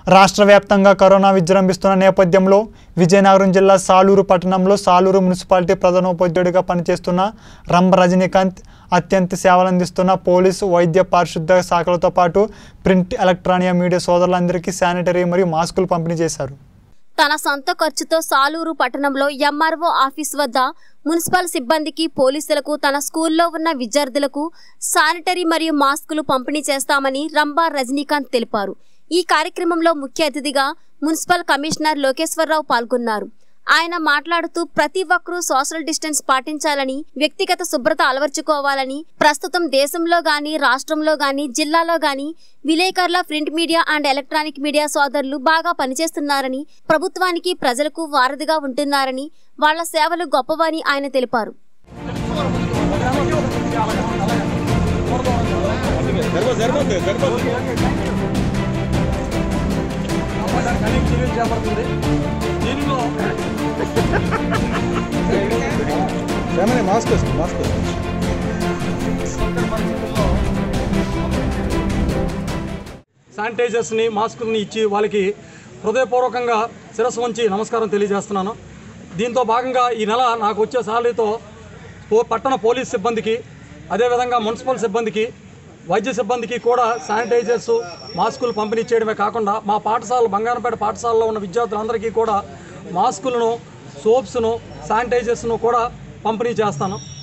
రాష్ట్ర వ్యాప్తంగా కరోనా విజృంభిస్తున్న నేపథ్యంలో విజయనగరం జిల్లా సాలూరు పట్టణంలో సాలూరు మున్సిపాలిటీ ప్రధానోపాధ్యాయుడిగా పనిచేస్తున్న రంభ రజనీకాంత్ అత్యంత సేవలందిస్తున్న పోలీసు వైద్య పారిశుద్ధ శాఖలతో పాటు ప్రింట్ ఎలక్ట్రానియా మీడియా సోదరులందరికీ శానిటరీ మరియు మాస్కులు పంపిణీ చేశారు తన సొంత ఖర్చుతో సాలూరు పట్టణంలో ఎంఆర్ఓ ఆఫీస్ వద్ద మున్సిపల్ సిబ్బందికి పోలీసులకు తన స్కూల్లో ఉన్న విద్యార్థులకు శానిటరీ మరియు మాస్కులు పంపిణీ చేస్తామని రంభా రజనీకాంత్ తెలిపారు ఈ కార్యక్రమంలో ముఖ్య అతిథిగా మున్సిపల్ కమిషనర్ లోకేశ్వరరావు పాల్గొన్నారు ఆయన మాట్లాడుతూ ప్రతి ఒక్కరూ సోషల్ డిస్టెన్స్ పాటించాలని వ్యక్తిగత శుభ్రత అలవర్చుకోవాలని ప్రస్తుతం దేశంలో గాని రాష్ట్రంలో గాని జిల్లాలో గాని విలేకరుల print media and electronic media సోదరులు బాగా పనిచేస్తున్నారని ప్రభుత్వానికి ప్రజలకు వారధిగా ఉంటున్నారని వాళ్ల సేవలు గొప్పవని ఆయన తెలిపారు చర్యలు చేపడుతుంది దీనిలో ఏమైనా మాస్క్ వేసుకో మాస్క్ వేసుకో శానిటైజర్స్ని మాస్కుల్ని ఇచ్చి వాళ్ళకి హృదయపూర్వకంగా శిరస్సు వంచి నమస్కారం తెలియజేస్తున్నాను దీంతో భాగంగా ఈ నెల నాకు వచ్చే సాలరీతో పో- పట్టణ పోలీస్ సిబ్బందికి అదేవిధంగా మున్సిపల్ సిబ్బందికి వైద్య సిబ్బందికి కూడా శానిటైజర్స్ మాస్కులు పంపిణీ చేయడమే కాకుండా మా పాఠశాల బంగారంపేట పాఠశాలలో ఉన్న విద్యార్థులందరికీ కూడా మాస్కులను సోప్స్ను శానిటైజర్స్ను కూడా పంపిణీ చేస్తాను